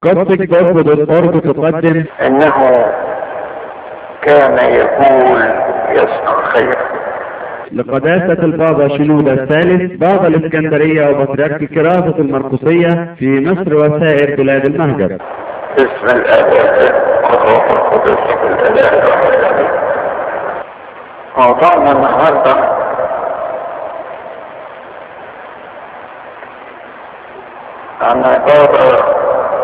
قصة جذب الأرض تقدم انه كان يقول يصنع خيرا لقداسة البابا شنودة الثالث بابا الإسكندرية وبطريرك كراسة المرقسية في مصر وسائر بلاد المهجر باسم الاب والروح القدس الاله الواحد امين موضوعنا النهارده عن عبارة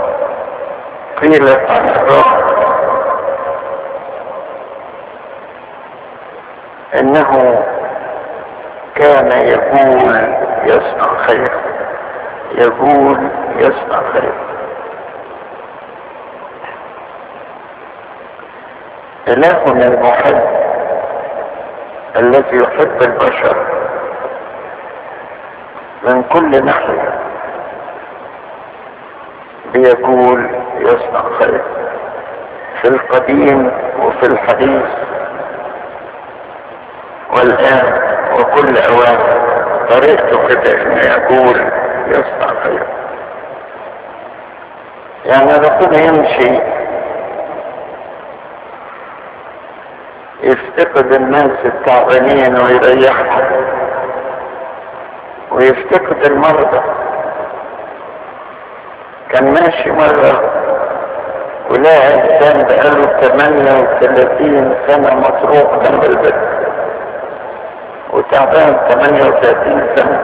قيلت عن الرب انه كان يقول يصنع خيرا يقول يصنع خيرا إلهنا المحب الذي يحب البشر من كل ناحية بيقول يصنع خير في القديم وفي الحديث والآن وكل أوان طريقته كده إنه يقول يصنع خير يعني ربنا يمشي يفتقد الناس التعبانين ويريحهم ويفتقد المرضى كان ماشي مرة ولقى إنسان بقاله 38 سنة مطروح جنب البيت وتعبان 38 سنة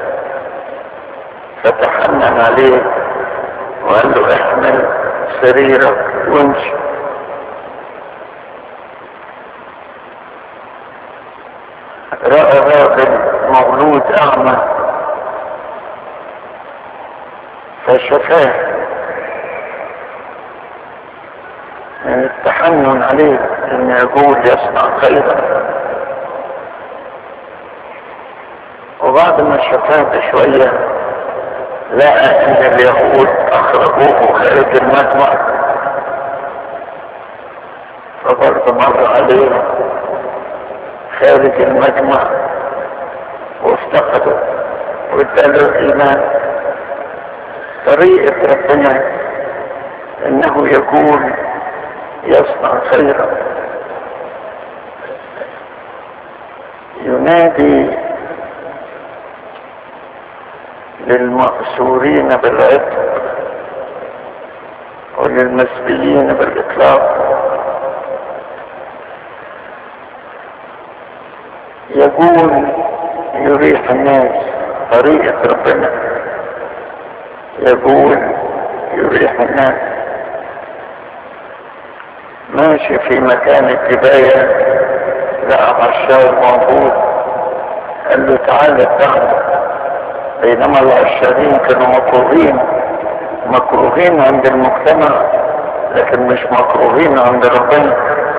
فتحنن عليه وقال له احمل سريرك وامشي رأى راجل مولود أعمى فشفاه من التحنن عليه ان يقول يصنع خيرا وبعد ما شفاه بشوية لقى ان اليهود اخرجوه خارج المجمع فبرضه مر عليه خارج المجمع وافتقدوا واداله الايمان طريقة ربنا انه يقول يصنع خيرا ينادي للمأسورين بالعتق وللمسبيين بالإطلاق يقول يريح الناس طريقة ربنا يقول يريح الناس ماشي في مكان الجباية لقى عشار موجود قال له تعالى تعالى بينما العشارين كانوا مكروهين مكروهين عند المجتمع لكن مش مكروهين عند ربنا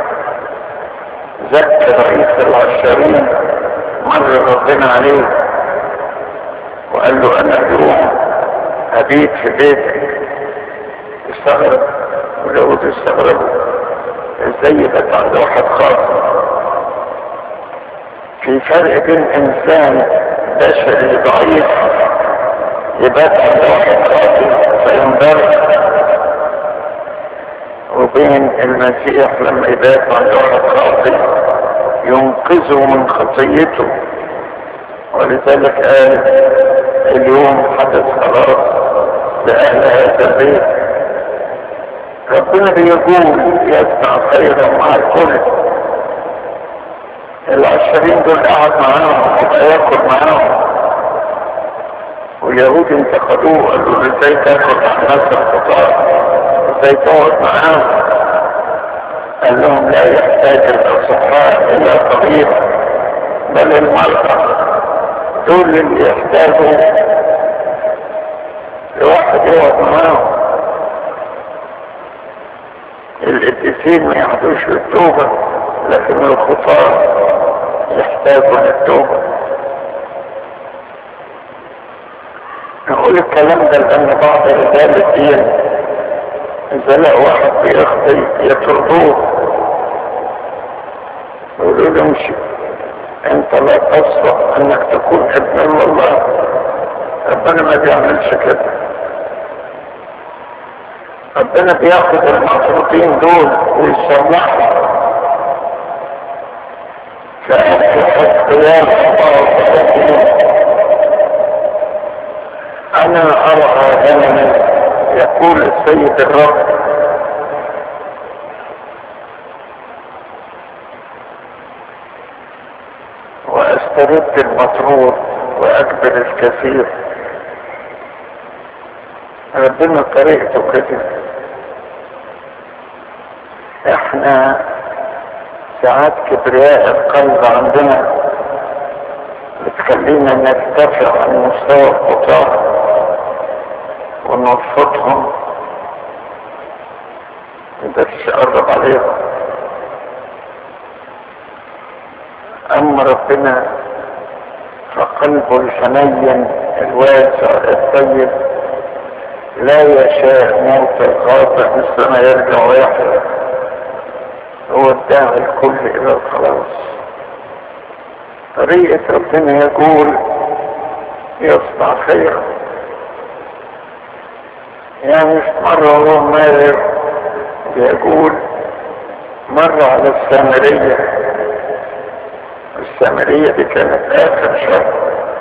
زكى رئيس العشارين مر ربنا عليه وقال له انا اليوم ابيت في بيتك استغرب ولو استغربوا ازاي يبقى عند واحد خاص في فرق بين انسان بشري ضعيف يبات عند واحد خاطئ فينضر وبين المسيح لما يبات عند واحد خاطئ ينقذه من خطيته ولذلك قال اليوم حدث خلاص لأهل هذا البيت ربنا بيقول يصنع خيرا مع الكل العشرين دول قعد معاهم يبقى ياكل معاهم واليهود انتقدوه قالوا له ازاي تاكل مع ناس الخطار ازاي تقعد معاهم قال لهم لا يحتاج الاصحاء الى طبيب بل المرضى دول اللي يحتاجوا لواحد يقعد معاهم القديسين ما يحدوش للتوبة لكن الخطاة يحتاجوا للتوبة نقول الكلام ده لأن بعض رجال الدين إذا لقوا واحد بيخطي يطردوه يقولوا له امشي انت لا تصلح انك تكون ابن الله ربنا ما بيعملش كده ربنا بياخد المطروطين دول ويصلحهم فأنت اختيار الله أنا أرى غنما يقول السيد الرب وأسترد المطرود وأكبر الكثير ربنا طريقته كده احنا ساعات كبرياء القلب عندنا بتخلينا نرتفع عن مستوى الخطاة ونرفضهم مقدرش قرب عليهم اما ربنا فقلبه الحنين الواسع الطيب لا يشاء موت الخاطئ مثل ما يرجع ويحيا هو الداعي الكل الى الخلاص طريقة ربنا يقول يصنع خيرا يعني في مرة هو ماهر بيقول مرة على السامرية السامرية دي كانت آخر شهر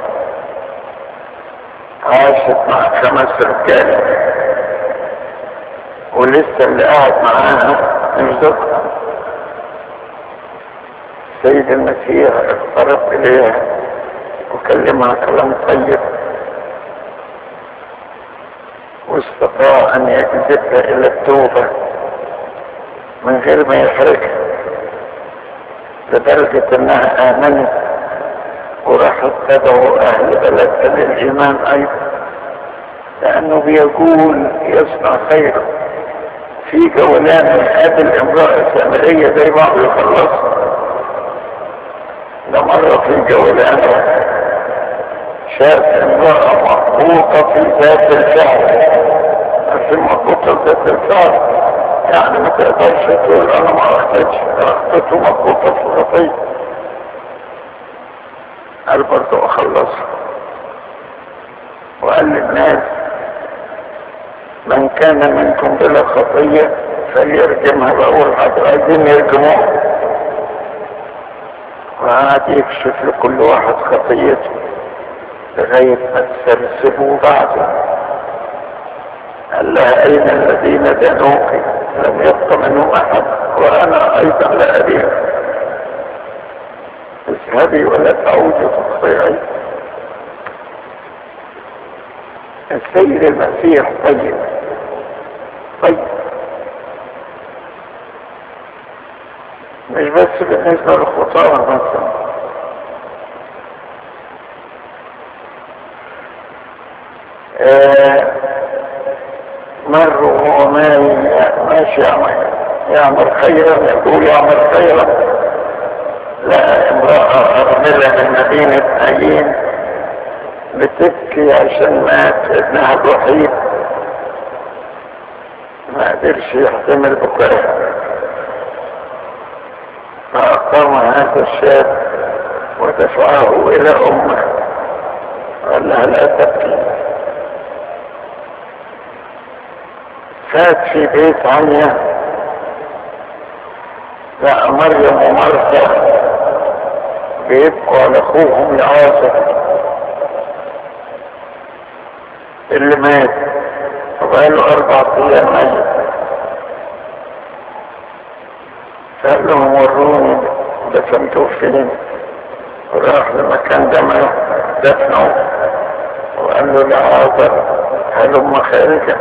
عاشت مع خمس رجال ولسه اللي قاعد معاها مش ذكر سيد المسيح اقترب اليها وكلمها كلام طيب واستطاع ان يجذبها الى التوبة من غير ما يحرجها لدرجة انها امنت وراحت تدعو اهل بلدها للايمان ايضا لانه بيقول يصنع خيرا في جولان قابل امرأة سامرية زي بعض يخلصها ده مرة في جولان شاف امرأة مضبوطة في ذات الفعل في مضبوطة في ذات الفعل يعني ما تقدرش تقول انا ما اخطيتش اخطيته مضبوطة في الخطية قال برضه اخلصها وقال للناس من كان منكم بلا خطية فليرجمها بأول حاجة عايزين يرجموها وقعد يكشف لكل واحد خطيته لغاية ما تسرسبوا بعده قال لها أين الذين دانوك لم يبق منهم أحد وأنا أيضا لا أريد اذهبي ولا تعودي تخطئي السيد المسيح طيب طيب مش بس بالنسبة للخطاة مثلا آه مر وهو ماشي يعمل يعمل خيرا يقول يعمل خيرا لا امرأة أرملة من مدينة أيين بتبكي عشان مات ابنها الوحيد ما قدرش يحتمل بكائها فأقام هذا الشاب ودفعه إلى أمه قال لها لا تبكي فات في بيت عنيا لقى مريم ومرثا بيبقوا على اخوهم لعازر اللي مات وبقاله اربع ايام ميت فقال لهم وروني دفنتوه فين وراح لمكان دمه دفنه وقال له لعازر هلم خارجا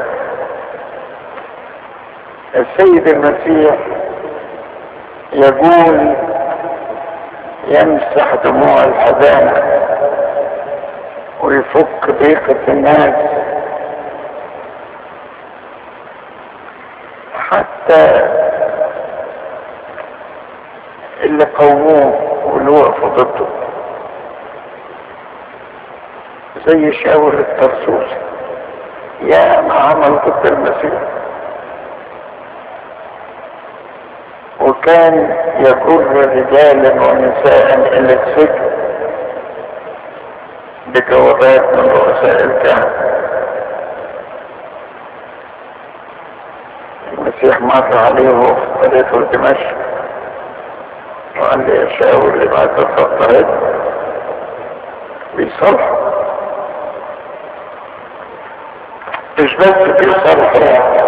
السيد المسيح يقول يمسح دموع الحزانة ويفك ضيقة الناس حتى اللي قوموه واللي وقفوا ضده زي شاور الترسوس يا ما عمل ضد المسيح وكان يجر رجالا ونساء الى السجن بجوابات من رؤساء الكهنة المسيح مر عليه وهو في طريقه لدمشق وقال لي يا شاول لما تفضلت بيصلحوا مش بس بيصلحوا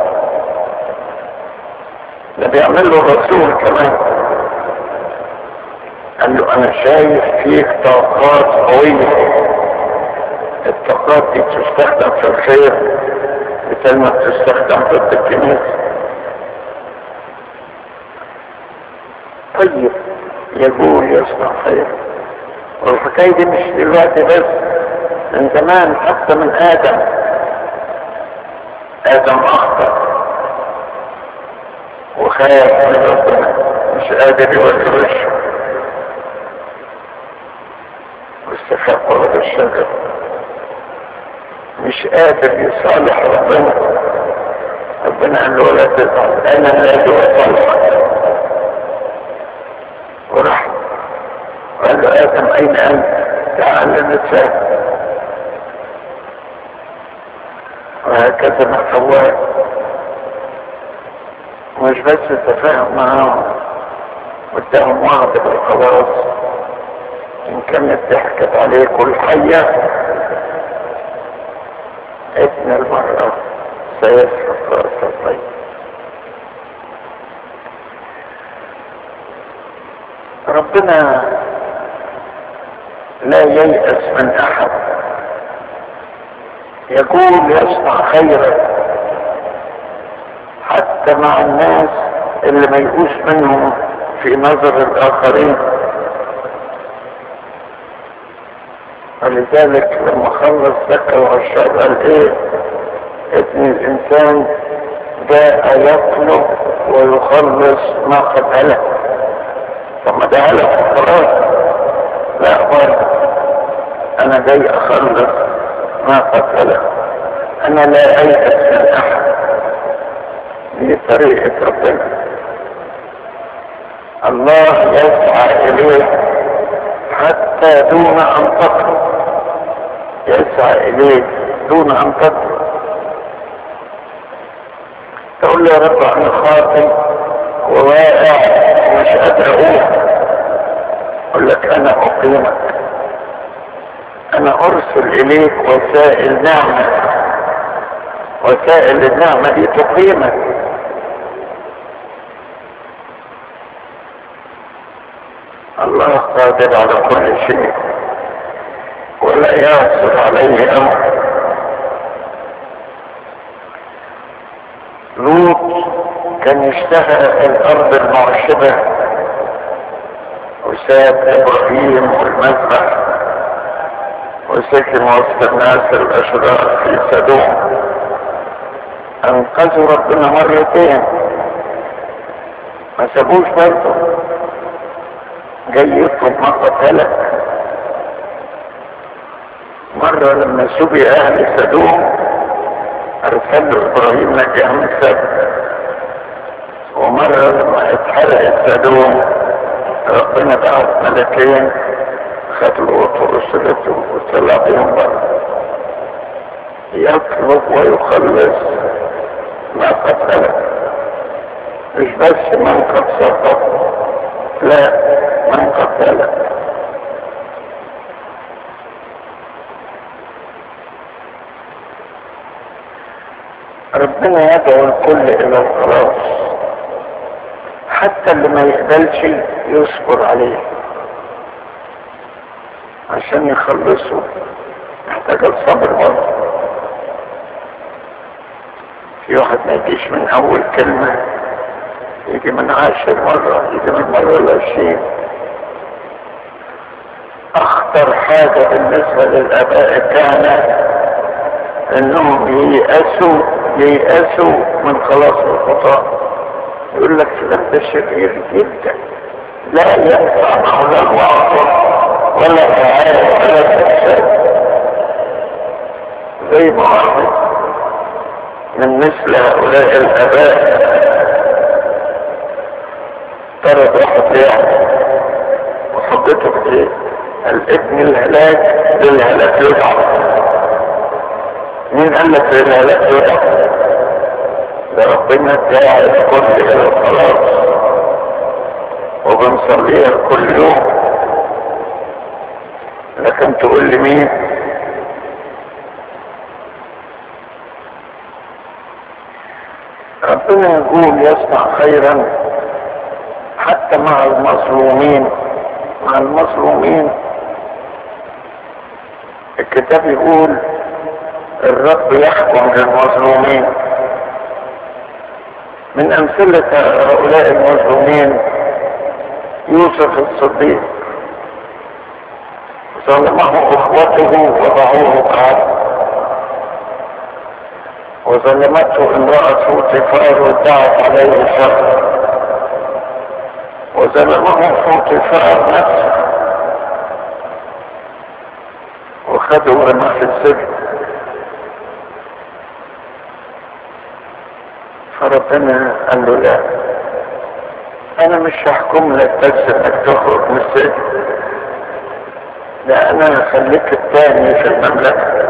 ده بيعمل له الرسول كمان قال له انا شايف فيك طاقات قوية الطاقات دي تستخدم في الخير مثل ما تستخدم ضد الكنيسة طيب يقول يصنع خير والحكاية دي مش دلوقتي بس من زمان حتى من آدم آدم أخطأ وخاف من ربنا مش قادر يوري وشه واستخف ورا الشجر مش قادر يصالح ربنا ربنا قال له لا تزعل انا لا اصالحك وراح قال له ادم اين انت تعال نتفاهم وهكذا مع حواء مش بس التفاهم معاهم قدامهم وعد بالخلاص ان كانت ضحكت عليه كل حية ابن المرأة سيسحق رأس الطيب ربنا لا ييأس من احد يقول يصنع خيرا حتى مع الناس اللي ما يقوش منهم في نظر الاخرين ولذلك لما خلص ذكر وعشاء قال ايه ابن الانسان جاء يطلب ويخلص ما قد هلك طب ما ده هلك خلاص لا برضه انا جاي اخلص ما قد هلك انا لا ايأس من احد دي طريقة ربنا الله يسعى اليه حتى دون ان تطلب يسعى اليك دون ان تطلب تقول له يا رب انا خاطي وواقع ومش قادر اقوم اقول لك انا اقيمك انا ارسل اليك وسائل نعمه وسائل النعمه دي تقيمك الله قادر على كل شيء ولا يعصر عليه امر لوط كان يشتهى الارض المعشبة وساب ابراهيم والمذبح وسكن وسط الناس الاشرار في سدوم انقذوا ربنا مرتين ما سابوش برضه جاي يطلب مرة ثلاث مرة لما سبي اهل سدوم ارسل له ابراهيم نجاه من سبت ومرة لما اتحرقت سدوم ربنا بعت ملكين خدوا لوط ورسلته وطلع بهم بره يطلب ويخلص ما قتله مش بس من قد سقط لا من قتله ربنا يدعو الكل الى الخلاص حتى اللي ما يقبلش يصبر عليه عشان يخلصه محتاج الصبر برضه في واحد ما يجيش من اول كلمة يجي من عاشر مرة يجي من مرة العشرين اخطر حاجة بالنسبة للاباء كان انهم ييأسوا ييأسوا من خلاص الخطاة يقول لك فلان ده شرير جدا لا ينفع معه لا الوعظ ولا تعالى ولا تفسد زي ما واحد من مثل هؤلاء الاباء طرد واحد يعني وحطيته في ايه الابن الهلاك للهلاك يدعى مين قال لك للهلاك يدعى ده ربنا داعي الكل الى الخلاص وبنصليها كل يوم لكن تقول لي مين ربنا يقول يصنع خيرا حتى مع المظلومين مع المظلومين الكتاب يقول الرب يحكم للمظلومين من أمثلة هؤلاء المظلومين يوسف الصديق ظلمه اخوته وضعوه بعد وظلمته امرأة فوتيفار وادعت عليه الشر وظلمه فوتيفار نفسه وخده ورماه في السجن فربنا قال له لا انا مش هحكم لك بس انك تخرج من السجن لا انا هخليك الثاني في المملكة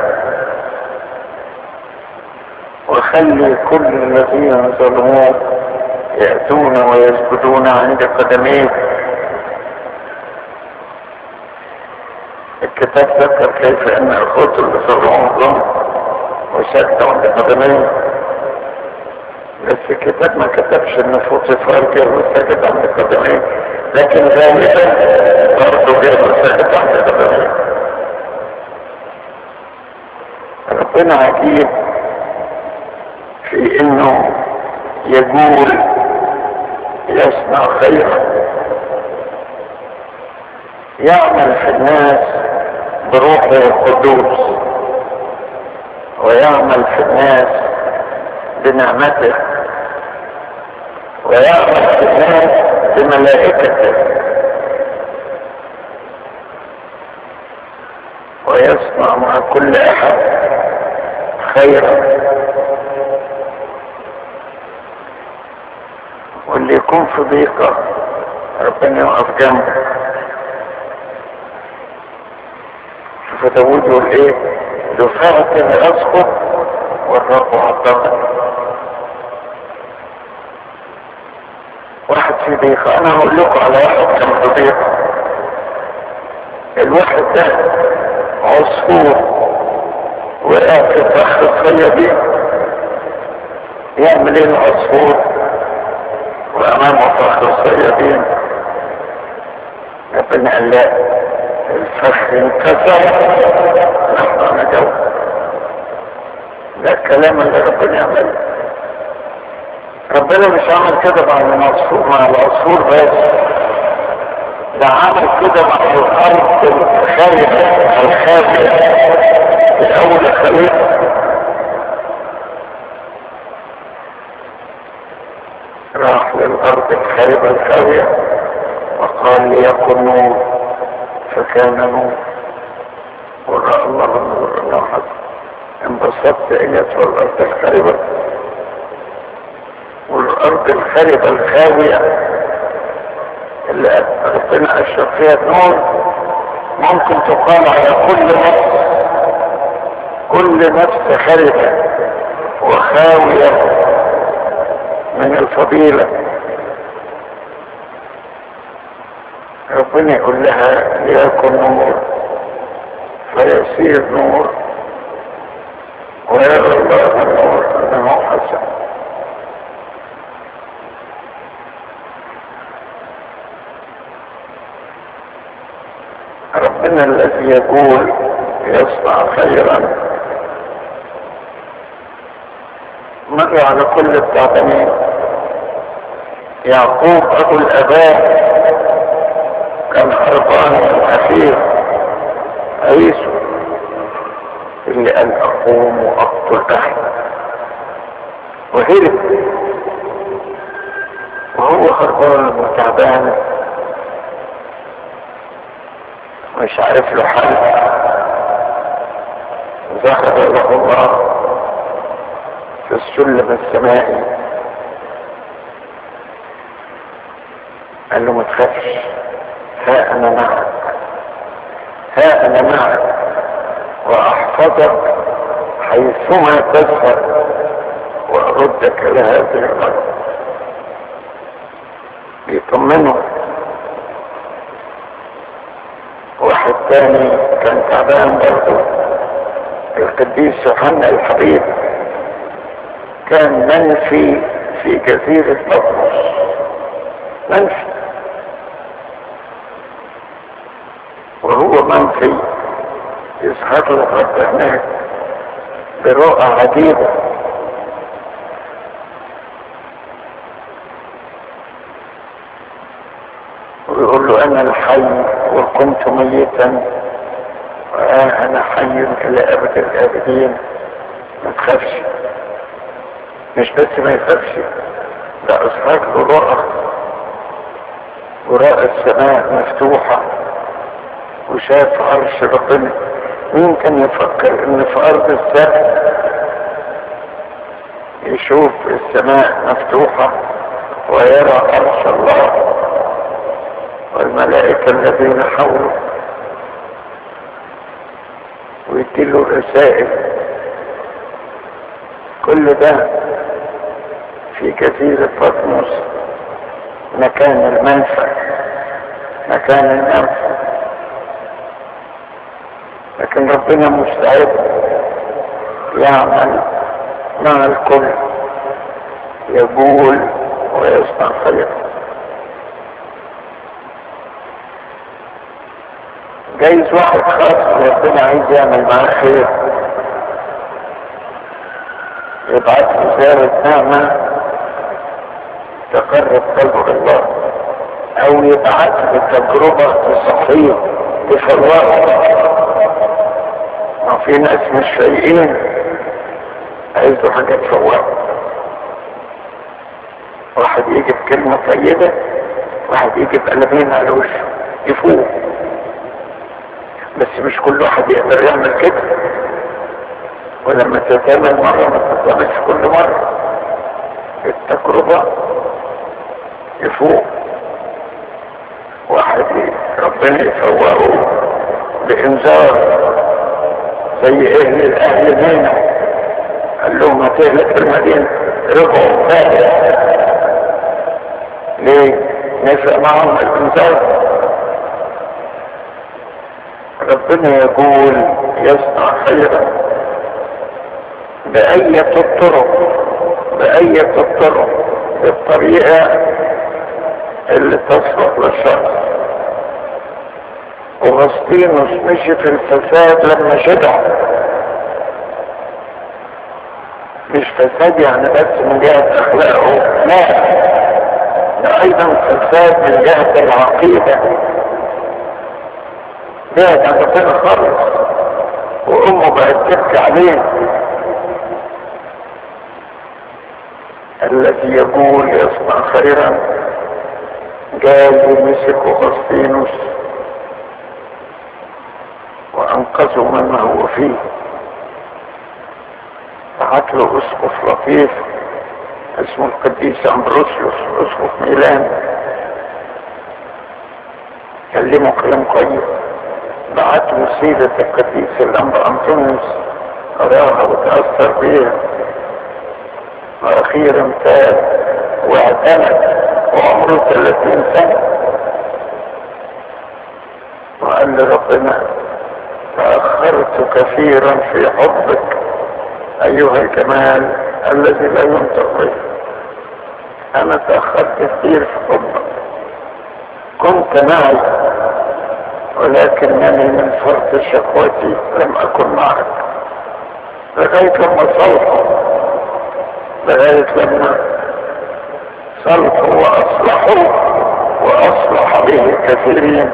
وخلي كل الذين ظلموك يأتون ويسجدون عند قدميك الكتاب ذكر كيف ان اخوته اللي ظلموهم ظلم وسجدوا عند قدميه بس الكتاب ما كتبش ان فوتيفار جه وسجد عند قدميه لكن غالبا برضه جه وسجد عند قدميه ربنا عجيب في انه يقول يصنع خيرا يعمل في الناس بروحه القدوس ويعمل في الناس بنعمته ويعمل في الناس بملائكته ويصنع مع كل احد خيرا واللي يكون في ضيقة ربنا يقف جنبه شوف داود يقول ايه دفعت اسقط والرب عطاني واحد في ضيقة انا هقول لكم على واحد كان في ضيقة الواحد ده عصفور وقع في فخ الصيادين يعمل ايه العصفور وامامه فخ الصيادين ربنا قال لا الفخ انكسر نحن نجو ده الكلام اللي ربنا يعمله ربنا مش عمل كده مع العصفور مع العصفور بس ده عمل كده مع الارض الخارجة الخارجة الاول خليقة راح للارض الخاربة الخاوية وقال ليكن نور فكان نور ورأى الله النور انه حق انبسطت ايتها الارض الخاربة والارض الخاربة الخاوية اللي ربنا اشرق فيها النور ممكن تقال على كل نفس كل نفس خاربة وخاوية من الفضيلة ربنا يقول لها ليكن نور فيصير نور ويرى الله النور انه حسن ربنا الذي يقول يصنع خيرا مر على كل التعبانين يعقوب ابو الاباء كان هربان من اخيه عيسو اللي قال اقوم واقتل احد وهرب وهو هربان وتعبان مش عارف له حل ظهر له الله في السلم السمائي قال له ما تخافش ها انا معك ها انا معك واحفظك حيثما تذهب وردك الى هذه الارض يطمنه واحد تاني كان تعبان برضه القديس يوحنا الحبيب كان منفي في جزيرة بطرس منفي وهو منفي يظهر له رب هناك برؤى عجيبة ويقول له انا الحي وكنت ميتا وآه انا حي الى ابد الابدين ما تخافش مش بس ما يخافش ده اظهر له رؤى ورأى السماء مفتوحة وشاف عرش ربنا مين كان يفكر ان في ارض السماء يشوف السماء مفتوحة ويرى عرش الله والملائكة الذين حوله ويديله رسائل كل ده في جزيرة بطمس مكان المنفى مكان المنفى لكن ربنا مستعد يعمل مع الكل يقول ويصنع خيرا جايز واحد خاص ربنا عايز يعمل معاه خير يبعث له زيارة نعمة تقرب قلبه الله او يبعث له تجربة صحية تفرغه ما في ناس مش فايقين عايزوا حاجة تفوقه واحد يجي بكلمة طيبة واحد يجي بقلبين على وشه يفوق بس مش كل واحد يقدر يعمل كده ولما تتعمل مرة ما تتعملش كل مرة التجربة يفوق واحد ربنا يفوقه بإنذار زي اهل الاهل هنا قال لهم هتهلك المدينة رجعوا فاتح ليه نفق معهم الانذار ربنا يقول يصنع خيرا بأية الطرق بأية الطرق بالطريقة اللي تصلح للشخص وغسطينوس مشي في الفساد لما شبع مش فساد يعني بس من جهة اخلاقه لا ده ايضا فساد من جهة العقيدة بعد عن ربنا خالص وامه بقت تبكي عليه الذي يقول يصنع خيرا جاء ومسك غسطينوس وانقذوا مما هو فيه بعت له اسقف لطيف اسمه القديس امبروسيوس اسقف ميلان كلمه كلام كويس بعت له سيرة القديس الانبا انطونيوس قراها وتأثر بيها واخيرا تاب واعتمد وعمره 30 سنة وقال لربنا تأخرت كثيرا في حبك أيها الجمال الذي لا ينطق به أنا تأخرت كثير في حبك كنت معي ولكنني من فرط شكوتي لم أكن معك لغاية لما صلحوا لغاية لما صلحوا وأصلحوا وأصلح به كثيرين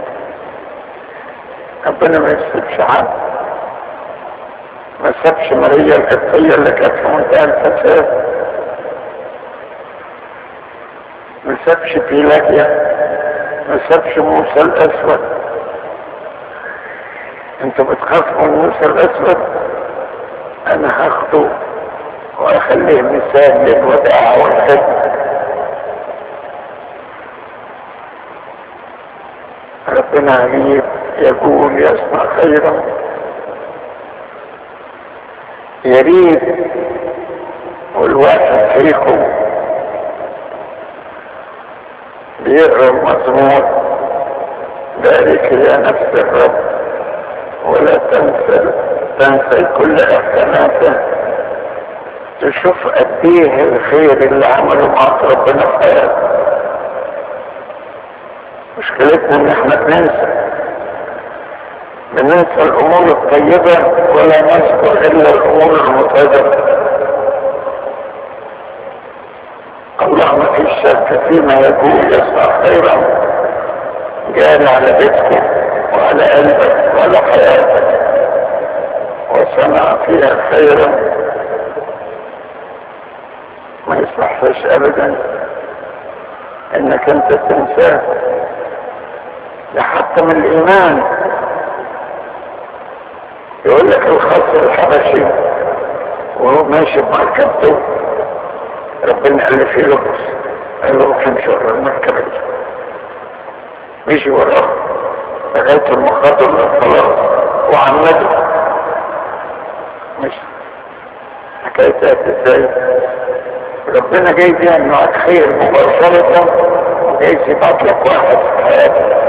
ربنا ما يسيبش حد ما سابش ماريا القبطية اللي كانت في منتهى الفساد ما سابش بيلاجيا ما سابش موسى الأسود انتوا بتخافوا من موسى الأسود أنا هاخده وأخليه مثال للوداع والخدمة ربنا عليم يقول يصنع خيرا يريد والواحد فيكم بيقرا المزمور ذلك يا نفس الرب ولا تنسى تنسى كل احساناته تشوف قد ايه الخير اللي عمله معك ربنا في حياتك مشكلتنا ان احنا بننسى بننسى الامور الطيبة ولا نذكر الا الامور المتعبة الله ما فيش شك فيما يقول يصنع خيرا جاري على بيتك وعلى قلبك وعلى حياتك وصنع فيها خيرا ما يصلحش ابدا انك انت تنساه ده حتى من الايمان يقول لك الخصر الحبشي وهو ماشي بمركبته ربنا قال له في لبس قال له امشي ورا المركبه دي مشي وراه لغايه المخاطر خلاص وعمده مش حكايتها ازاي ربنا جاي يعمل معاك خير مباشرة وجاي يبعت لك واحد في حياتك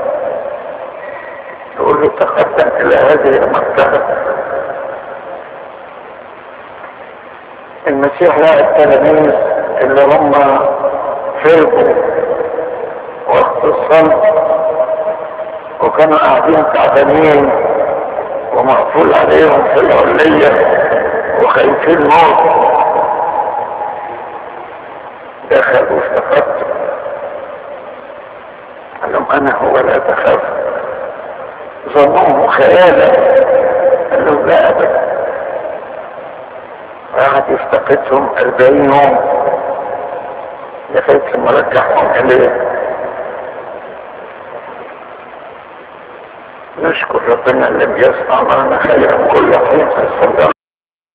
تقول له تقدم الى هذه المرتبة المسيح لقى التلاميذ اللي هم فرقوا وقت الصمت وكانوا قاعدين تعبانين ومقفول عليهم في العلية وخايفين موت دخلوا افتقدت قال لهم انا هو لا تخاف ظنوه خيالا قال لهم لا ابدا قعد يفتقدهم أربعين يوم لغاية لما رجعهم إليه نشكر ربنا اللي بيصنع معنا خيرا كل حين في الصدق